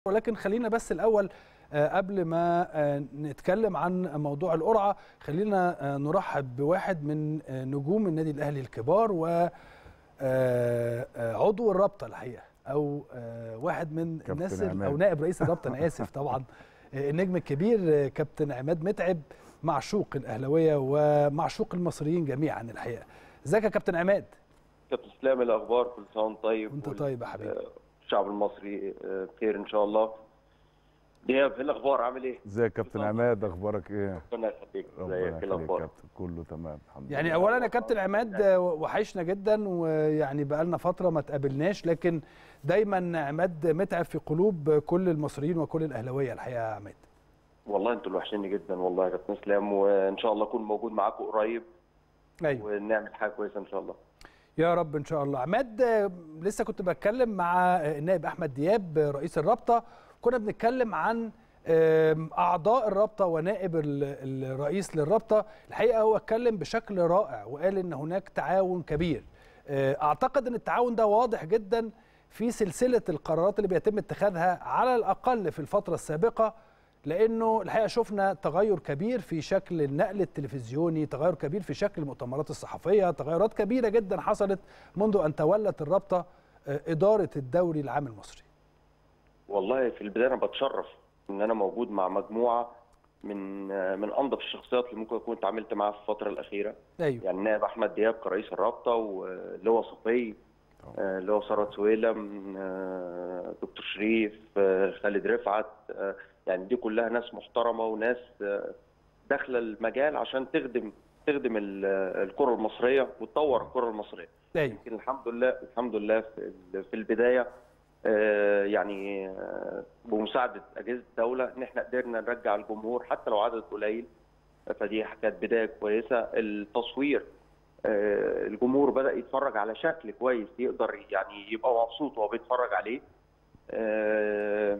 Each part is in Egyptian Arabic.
ولكن خلينا بس الاول آه، قبل ما آه، نتكلم عن موضوع القرعه خلينا آه، نرحب بواحد من آه، نجوم النادي الاهلي الكبار و آه، آه، عضو الرابطه الحقيقه او آه، واحد من كابتن الناس ال- عماد. او نائب رئيس الرابطه انا اسف طبعا آه، النجم الكبير آه، كابتن عماد متعب معشوق الاهلاويه ومعشوق المصريين جميعا الحقيقه ازيك يا كابتن عماد كابتن اسلام إيه الاخبار كل سنه وانت طيب وانت وال- طيب يا حبيبي. آه، الشعب المصري آه، بخير ان شاء الله دياب ايه الاخبار عامل ايه ازيك يا كابتن عماد اخبارك ايه ربنا يخليك ربنا ازيك ايه يخليك الاخبار كابتن كله تمام الحمد يعني لله اولا يا كابتن عماد آه، وحشنا جدا ويعني بقالنا فتره ما تقابلناش لكن دايما عماد متعب في قلوب كل المصريين وكل الاهلاويه الحقيقه يا عماد والله انتوا اللي وحشيني جدا والله يا كابتن اسلام وان شاء الله اكون موجود معاكم قريب ايوه ونعمل حاجه كويسه ان شاء الله يا رب ان شاء الله عماد آه، لسه كنت بتكلم مع آه، النائب احمد دياب آه، رئيس الرابطه كنا بنتكلم عن آم، اعضاء الرابطه ونائب ال- الرئيس للرابطه الحقيقه هو اتكلم بشكل رائع وقال ان هناك تعاون كبير آه، اعتقد ان التعاون ده واضح جدا في سلسله القرارات اللي بيتم اتخاذها على الاقل في الفتره السابقه لانه الحقيقه شفنا تغير كبير في شكل النقل التلفزيوني تغير كبير في شكل المؤتمرات الصحفيه تغيرات كبيره جدا حصلت منذ ان تولت الرابطه آه، اداره الدوري العام المصري والله في البدايه انا بتشرف ان انا موجود مع مجموعه من آه، من انظف الشخصيات اللي ممكن اكون اتعاملت معاها في الفتره الاخيره ايوه يعني نائب احمد دياب كرئيس الرابطه واللواء صفي آه، اللواء ثروت سويلم آه، دكتور شريف آه، خالد رفعت آه، يعني دي كلها ناس محترمه وناس آه، داخله المجال عشان تخدم تخدم ال- الكره المصريه وتطور الكره المصريه ايوه يمكن الحمد لله الحمد لله في ال- في البدايه آه، يعني آه، بمساعده اجهزه الدوله ان احنا قدرنا نرجع الجمهور حتى لو عدد قليل فدي كانت بدايه كويسه التصوير آه، الجمهور بدا يتفرج على شكل كويس يقدر يعني يبقى مبسوط وهو بيتفرج عليه آه،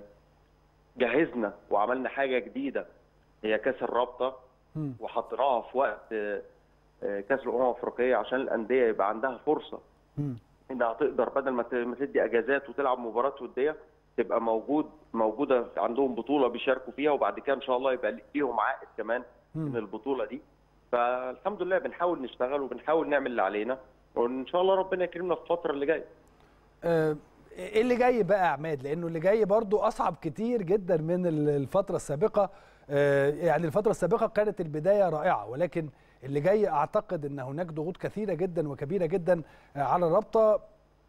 جهزنا وعملنا حاجه جديده هي كاس الرابطه مم. وحطيناها في وقت آه، آه، كاس الامم الافريقيه عشان الانديه يبقى عندها فرصه مم. انها تقدر بدل ما ت- ما تدي اجازات وتلعب مباراه وديه تبقى موجود موجوده عندهم بطوله بيشاركوا فيها وبعد كده ان شاء الله يبقى ليهم عائد كمان من مم. البطوله دي فالحمد لله بنحاول نشتغل وبنحاول نعمل اللي علينا وان شاء الله ربنا يكرمنا في الفتره اللي جايه آه، ايه اللي جاي بقى يا عماد لانه اللي جاي برضو اصعب كتير جدا من ال- الفتره السابقه آه، يعني الفتره السابقه كانت البدايه رائعه ولكن اللي جاي اعتقد ان هناك ضغوط كثيره جدا وكبيره جدا آه، على الرابطه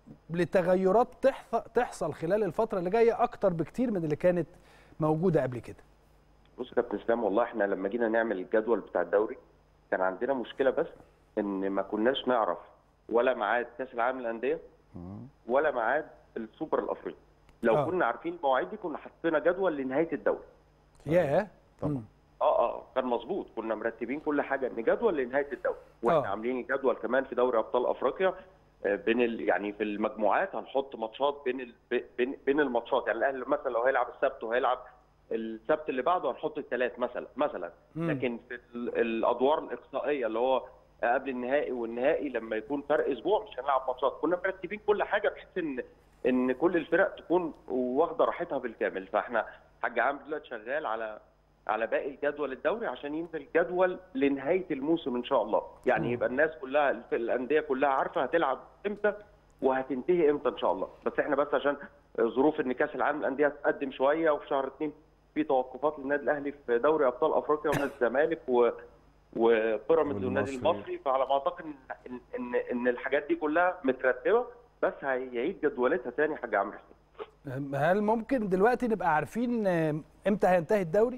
لتغيرات تحص- تحصل خلال الفتره اللي جايه اكتر بكتير من اللي كانت موجوده قبل كده بص يا كابتن اسلام والله احنا لما جينا نعمل الجدول بتاع الدوري كان عندنا مشكله بس ان ما كناش نعرف ولا ميعاد كاس العالم للانديه مم. ولا ميعاد السوبر الافريقي لو آه. آه. كنا عارفين المواعيد دي كنا حطينا جدول لنهايه الدوري ياه طبعا. مم. اه اه كان مظبوط كنا مرتبين كل حاجه ان جدول لنهايه الدوري واحنا آه. عاملين جدول كمان في دوري ابطال افريقيا آه، بين ال... يعني في المجموعات هنحط ماتشات بين ال... بين بين الماتشات يعني الاهلي مثلا لو هيلعب السبت وهيلعب السبت اللي بعده هنحط الثلاث مثلا مثلا مم. لكن في ال- الادوار الاقصائيه اللي هو قبل النهائي والنهائي لما يكون فرق اسبوع مش هنلعب ماتشات كنا مرتبين كل حاجه بحيث ان ان كل الفرق تكون واخده راحتها بالكامل فاحنا حاج عامر دلوقتي شغال على على باقي الجدول الدوري عشان ينزل جدول لنهايه الموسم ان شاء الله يعني مم. يبقى الناس كلها الف- الانديه كلها عارفه هتلعب امتى وهتنتهي امتى ان شاء الله بس احنا بس عشان ظروف ان كاس العالم للانديه تقدم شويه وفي شهر اثنين في توقفات للنادي الاهلي في دوري ابطال افريقيا ونادي الزمالك و وبيراميدز والنادي والمصري. المصري فعلى ما اعتقد ان ان ان الحاجات دي كلها مترتبه بس هيعيد جدولتها تاني حاج عمرو حسين هل ممكن دلوقتي نبقى عارفين آه، امتى هينتهي الدوري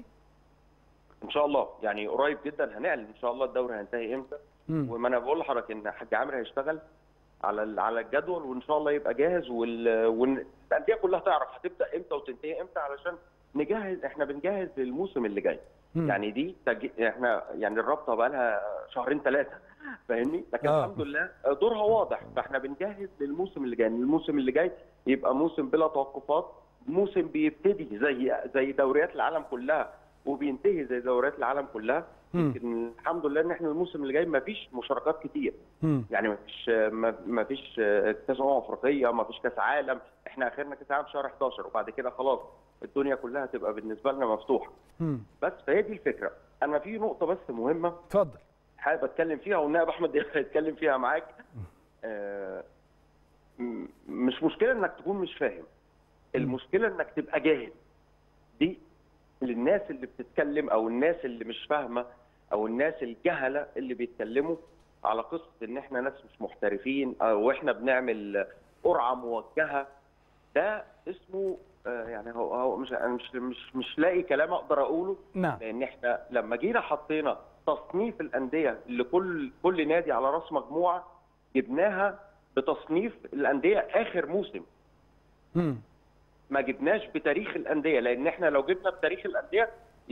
ان شاء الله يعني قريب جدا هنعلن ان شاء الله الدوري هينتهي امتى مم. وما انا بقول لحضرتك ان حاج عامر هيشتغل على ال- على الجدول وان شاء الله يبقى جاهز وال- والانديه كلها تعرف هتبدا امتى وتنتهي امتى علشان نجهز احنا بنجهز للموسم اللي جاي مم. يعني دي تج... احنا يعني الرابطه بقى لها شهرين ثلاثه فاهمني لكن آه. الحمد لله دورها واضح فاحنا بنجهز للموسم اللي جاي الموسم اللي جاي يبقى موسم بلا توقفات موسم بيبتدي زي زي دوريات العالم كلها وبينتهي زي دوريات العالم كلها مم. يمكن الحمد لله ان احنا الموسم اللي جاي ما فيش مشاركات كتير مم. يعني ما فيش ما ما فيش كاس امم افريقيه ما فيش كاس عالم احنا اخرنا كاس عالم شهر 11 وبعد كده خلاص الدنيا كلها تبقى بالنسبه لنا مفتوحه مم. بس فهي دي الفكره انا في نقطه بس مهمه اتفضل حابب اتكلم فيها والنائب احمد هيتكلم فيها معاك آه، م- مش مشكله انك تكون مش فاهم المشكله انك تبقى جاهل دي للناس اللي بتتكلم او الناس اللي مش فاهمه او الناس الجهله اللي بيتكلموا على قصه ان احنا ناس مش محترفين او احنا بنعمل قرعه موجهه ده اسمه آه، يعني هو هو مش أنا مش مش مش لاقي كلام اقدر اقوله نعم لان احنا لما جينا حطينا تصنيف الانديه لكل كل نادي على راس مجموعه جبناها بتصنيف الانديه اخر موسم مم. ما جبناش بتاريخ الانديه لان احنا لو جبنا بتاريخ الانديه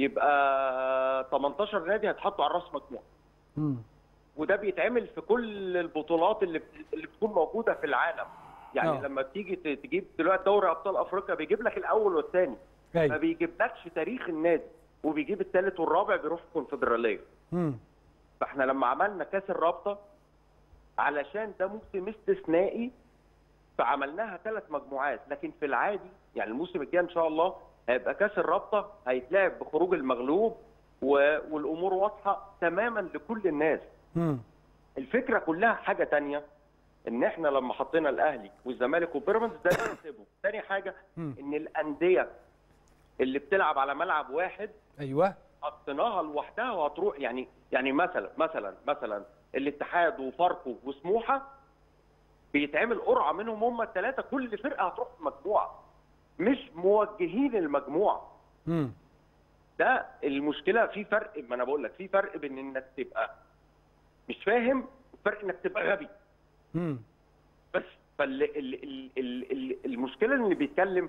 يبقى 18 نادي هيتحطوا على راس مجموعه مم. وده بيتعمل في كل البطولات اللي بت- اللي بتكون موجوده في العالم يعني آه. لما بتيجي ت- تجيب دلوقتي دوري ابطال افريقيا بيجيب لك الاول والثاني ما ايوه بيجيبلكش تاريخ النادي وبيجيب الثالث والرابع بيروح في الكونفدراليه مم. فاحنا لما عملنا كاس الرابطه علشان ده موسم استثنائي فعملناها ثلاث مجموعات لكن في العادي يعني الموسم الجاي ان شاء الله هيبقى كاس الرابطه هيتلعب بخروج المغلوب و- والامور واضحه تماما لكل الناس مم. الفكره كلها حاجه تانية ان احنا لما حطينا الاهلي والزمالك وبيراميدز ده نسيبه تاني حاجه مم. ان الانديه اللي بتلعب على ملعب واحد ايوه حطيناها لوحدها وهتروح يعني يعني مثلا مثلا مثلا الاتحاد وفاركو وسموحه بيتعمل قرعه منهم هم الثلاثه كل فرقه هتروح في مجموعه مش موجهين المجموعه مم. ده المشكله في فرق ما انا بقول لك في فرق بين انك تبقى مش فاهم وفرق انك تبقى غبي مم. بس فال ال ال ال ال المشكله اللي بيتكلم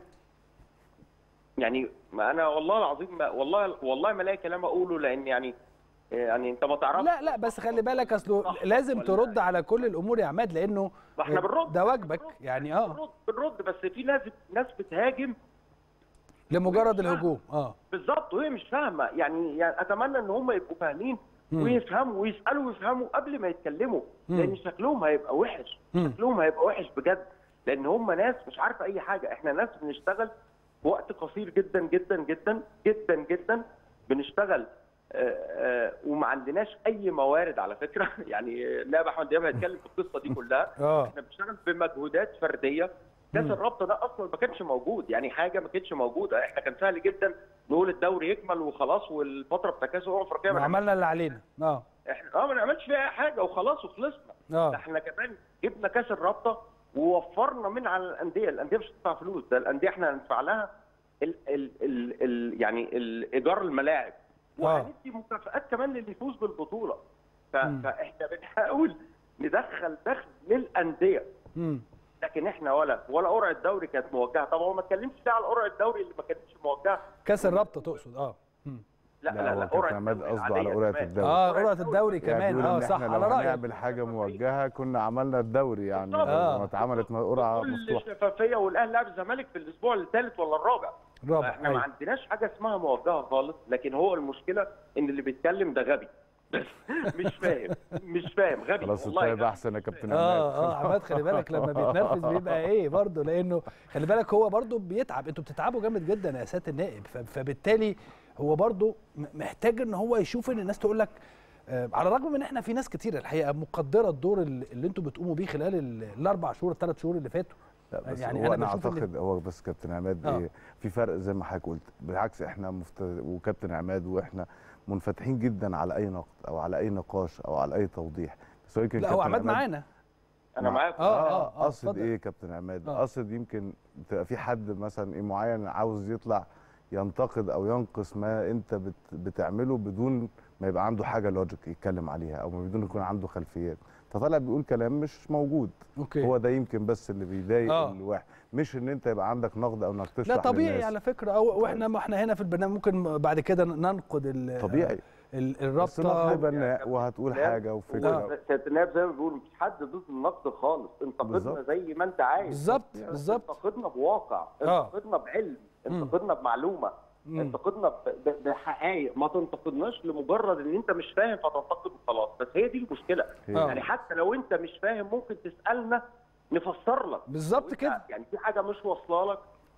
يعني ما انا والله العظيم ما والله والله ما الاقي كلام اقوله لان يعني يعني انت ما تعرفش لا لا بس خلي بالك اصله صح لازم ولا ترد على كل الامور يا عماد لانه ما احنا بنرد ده واجبك بنرد. يعني اه بنرد بنرد بس في ناس ناس بتهاجم لمجرد الهجوم اه بالظبط وهي مش فاهمه يعني يعني اتمنى ان هم يبقوا فاهمين مم. ويفهموا ويسالوا ويفهموا قبل ما يتكلموا مم. لان شكلهم هيبقى وحش مم. شكلهم هيبقى وحش بجد لان هم ناس مش عارفه اي حاجه احنا ناس بنشتغل في وقت قصير جدا جدا جدا جدا جدا بنشتغل آه، آه، وما عندناش اي موارد على فكره يعني نائب احمد دياب هيتكلم في القصه دي كلها اه احنا بنشتغل بمجهودات فرديه كاس مم. الرابطه ده اصلا ما كانش موجود يعني حاجه ما كانتش موجوده احنا كان سهل جدا نقول الدوري يكمل وخلاص والفتره بتاع كاس الامم الافريقيه ما وعملنا اللي علينا اه احنا اه ما نعملش فيها اي حاجه وخلاص وخلصنا ده اه احنا كمان جبنا كاس الرابطه ووفرنا من على الانديه الانديه مش هتدفع فلوس ده الانديه احنا هندفع لها ال ال ال ال يعني ال- ايجار الملاعب وهندي مكافآت كمان للي يفوز بالبطوله ف- مم. فاحنا بنحاول ندخل دخل للانديه مم. لكن احنا ولا ولا قرعه الدوري كانت موجهه طب هو ما اتكلمش ليه على قرعه الدوري اللي ما كانتش موجهه كاس الرابطه تقصد اه مم. لا لا، لا هو لا كابتن قرعه عماد الدوري قصده على العادية قرعة كمان. الدوري. اه قرعه الدوري يعني كمان بيقول اه إن صح إحنا على لو رايك هنعمل حاجه موجهه كنا عملنا الدوري يعني بالظبط. آه. لما اتعملت قرعه بكل مفتوحه شفافيه والاهلي لعب الزمالك في الاسبوع الثالث ولا الرابع رابع احنا ما أيوة. عندناش حاجه اسمها موجهه خالص لكن هو المشكله ان اللي بيتكلم ده غبي بس مش فاهم مش فاهم غبي خلاص والله الطيب غبي. احسن يا كابتن عماد اه اه عماد خلي بالك لما بيتنرفز بيبقى ايه برضه لانه خلي بالك هو برضه بيتعب انتوا بتتعبوا جامد جدا يا سياده النائب ف- فبالتالي هو برضه م- محتاج ان هو يشوف ان الناس تقول لك آه على الرغم من ان احنا في ناس كتير الحقيقه مقدره الدور اللي اللي انتوا بتقوموا بيه خلال ال- الاربع شهور الثلاث شهور اللي فاتوا لا بس يعني يعني هو أنا انا بشوف إن- اعتقد هو بس كابتن عماد آه. ايه في فرق زي ما حضرتك قلت بالعكس احنا مفت... وكابتن عماد واحنا منفتحين جدا على اي نقد او على اي نقاش او على اي توضيح بس هو يمكن لا هو كابتن عماد معانا انا مع- معاك آه، آه، آه، اقصد اتفضل. ايه كابتن عماد آه. اقصد يمكن تبقى في حد مثلا ايه معين عاوز يطلع ينتقد او ينقص ما انت بت بتعمله بدون ما يبقى عنده حاجه لوجيك يتكلم عليها او بدون يكون عنده خلفيات فطالع بيقول كلام مش موجود اوكي هو ده يمكن بس اللي بيضايق آه. الواحد مش ان انت يبقى عندك نقد او انك تشرح لا طبيعي للناس. على فكره او واحنا ما احنا هنا في البرنامج ممكن بعد كده ننقد ال- طبيعي ال- بس الرابطه هيبقى بناء وهتقول لا، حاجه وفكره سياده النائب زي ما بيقول مفيش حد ضد النقد خالص انتقدنا بالظبط. زي ما انت عايز بالظبط بس بالظبط انتقدنا بواقع آه. انتقدنا بعلم مم. انتقدنا بمعلومه مم. انتقدنا ب- ب- بحقائق ما تنتقدناش لمجرد ان انت مش فاهم فتنتقد وخلاص بس هي دي المشكله هي. آه. يعني حتى لو انت مش فاهم ممكن تسالنا نفسر لك بالظبط وانت كده يعني في حاجه مش واصله لك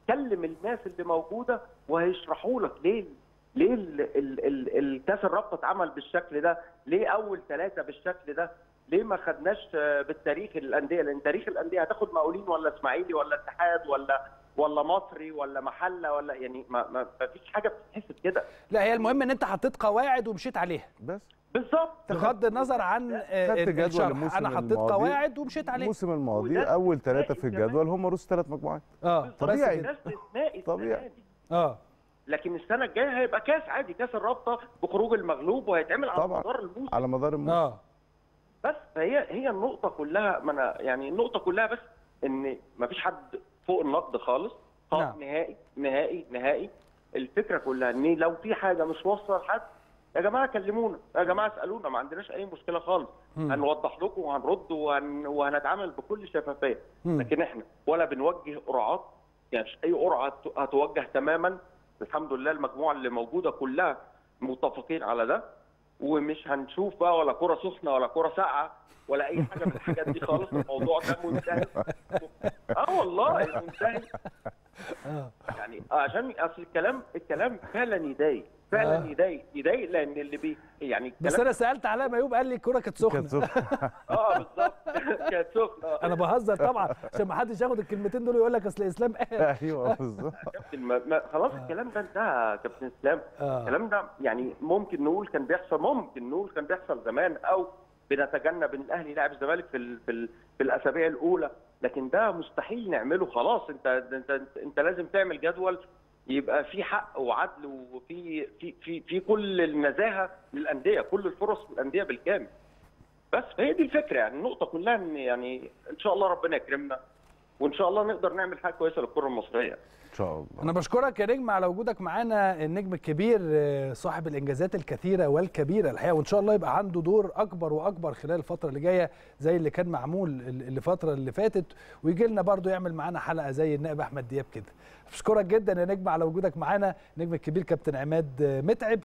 كلم الناس اللي موجوده وهيشرحوا لك ليه ليه ال- ال- ال- الكاس الرابطه اتعمل بالشكل ده؟ ليه اول ثلاثه بالشكل ده؟ ليه ما خدناش آه، بالتاريخ الانديه؟ لان تاريخ الانديه هتاخد مقاولين ولا اسماعيلي ولا اتحاد ولا ولا مصري ولا محله ولا يعني ما, ما, ما فيش حاجه بتتحسب كده لا هي المهم ان انت حطيت قواعد ومشيت عليها بس بالظبط بغض النظر عن آه، خدت جدول الشرح الموسم انا حطيت الماضي. قواعد ومشيت عليها الموسم الماضي وده اول ثلاثه في استثنائي الجدول هم رؤوس ثلاث مجموعات اه طبيعي. بس ده كده. استثنائي طبيعي. السنة دي. اه لكن السنه الجايه هيبقى كاس عادي كاس الرابطه بخروج المغلوب وهيتعمل على طبعاً. مدار الموسم على مدار الموسم اه بس فهي هي النقطة كلها ما أنا يعني النقطة كلها بس إن ما فيش حد فوق النقد خالص خالص نعم. نهائي نهائي نهائي الفكرة كلها إن لو في حاجة مش واصلة لحد يا جماعة كلمونا يا جماعة اسألونا ما عندناش أي مشكلة خالص مم. هنوضح لكم وهنرد وهن... وهنتعامل بكل شفافية مم. لكن إحنا ولا بنوجه قرعات يعني مش أي قرعة هت- هتوجه تماما الحمد لله المجموعة اللي موجودة كلها متفقين على ده ومش هنشوف بقى ولا كرة سخنة ولا كرة ساقعة ولا أي حاجة من الحاجات دي خالص الموضوع ده منتهي اه والله منتهي اه يعني عشان اصل الكلام الكلام فعلا يضايق فعلا آه. يضايق يضايق لان اللي بي يعني بس الكلام انا سالت علاء ميوب قال لي الكوره كانت سخنه كانت سخنه اه بالظبط كانت سخنه انا بهزر طبعا عشان ما حدش ياخد الكلمتين دول ويقول لك اصل اسلام قال ايوه بالظبط كابتن ما ما خلاص الكلام ده انتهى يا كابتن اسلام آه. الكلام ده يعني ممكن نقول كان بيحصل ممكن نقول كان بيحصل زمان او بنتجنب ان الاهلي يلعب الزمالك في ال في, ال في الاسابيع الاولى لكن ده مستحيل نعمله خلاص انت انت انت, انت لازم تعمل جدول يبقى في حق وعدل وفي في في في كل النزاهه للانديه كل الفرص للانديه بالكامل بس فهي دي الفكره يعني النقطه كلها ان يعني ان شاء الله ربنا يكرمنا وان شاء الله نقدر نعمل حاجه كويسه للكره المصريه ان شاء الله انا بشكرك يا نجم على وجودك معانا النجم الكبير آه، صاحب الانجازات الكثيره والكبيره الحقيقه وان شاء الله يبقى عنده دور اكبر واكبر خلال الفتره اللي جايه زي اللي كان معمول ال- الفتره اللي فاتت ويجي لنا برضه يعمل معانا حلقه زي النائب احمد دياب كده بشكرك جدا يا نجم على وجودك معانا النجم الكبير كابتن عماد آه، متعب